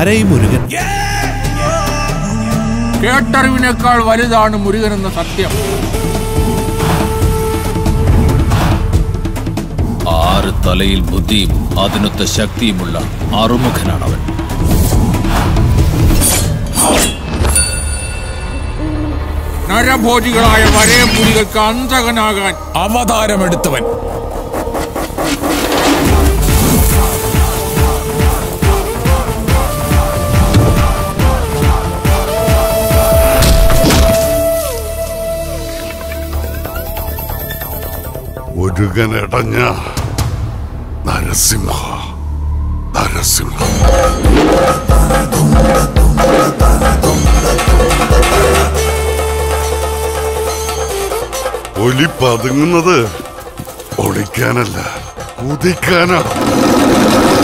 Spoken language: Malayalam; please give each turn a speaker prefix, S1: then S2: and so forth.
S1: ആരായി മുരുകൻ
S2: കേട്ടറിവിനേക്കാൾ വലുതാണ് മുരുകൻ എന്ന സത്യം
S3: ആറ് തലയിൽ ബുദ്ധിയും അതിനൊത്ത ശക്തിയുമുള്ള അറുമുഖനാണ് അവൻ
S2: നരഭോജികളായ വരയപ്പുലികൾക്ക് അന്തകനാകാൻ
S3: അവതാരമെടുത്തവൻ
S4: മുരുകനടഞ്ഞ നരസിംഹ നരസിംഹ ഒലി പതുങ്ങുന്നത് ഒളിക്കാനല്ല കുതിക്കാനാണ്